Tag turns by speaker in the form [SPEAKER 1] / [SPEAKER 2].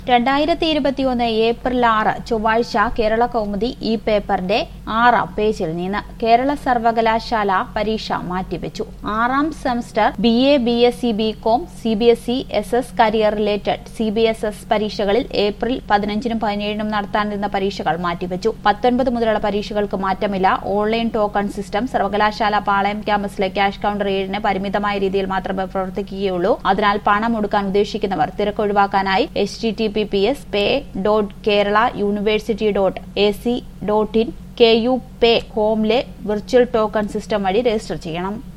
[SPEAKER 1] രണ്ടായിരത്തി ഇരുപത്തിയൊന്ന് ഏപ്രിൽ ആറ് ചൊവ്വാഴ്ച കേരള കൗമുദി ഈ പേപ്പറിന്റെ ആറാം പേജിൽ നിന്ന് കേരള സർവകലാശാല പരീക്ഷ മാറ്റിവെച്ചു ആറാം semester B A B S C B Com C B S E S S career related C B S S പരീക്ഷകളിൽ ഏപ്രിൽ പതിനഞ്ചിനും പതിനേഴിനും നടത്താനിരുന്ന പരീക്ഷകൾ മാറ്റിവെച്ചു പത്തൊൻപത് മുതലുള്ള പരീക്ഷകൾക്ക് മാറ്റമില്ല ഓൺലൈൻ ടോക്കൺ സിസ്റ്റം സർവകലാശാല പാളയം ക്യാമ്പസിലെ ക്യാഷ് കൌണ്ടർ ഏഴിന് പരിമിതമായ രീതിയിൽ മാത്രമേ പ്രവർത്തിക്കുകയുള്ളൂ അതിനാൽ പണം ഒടുക്കാൻ ഉദ്ദേശിക്കുന്നവർ തിരക്കൊഴിവാക്കാനായി H T T P P S pay dot Kerala university dot A C dot in K U pay ഹോമിലെ വിർച്വൽ ടോക്കൺ സിസ്റ്റം വഴി രജിസ്റ്റർ ചെയ്യണം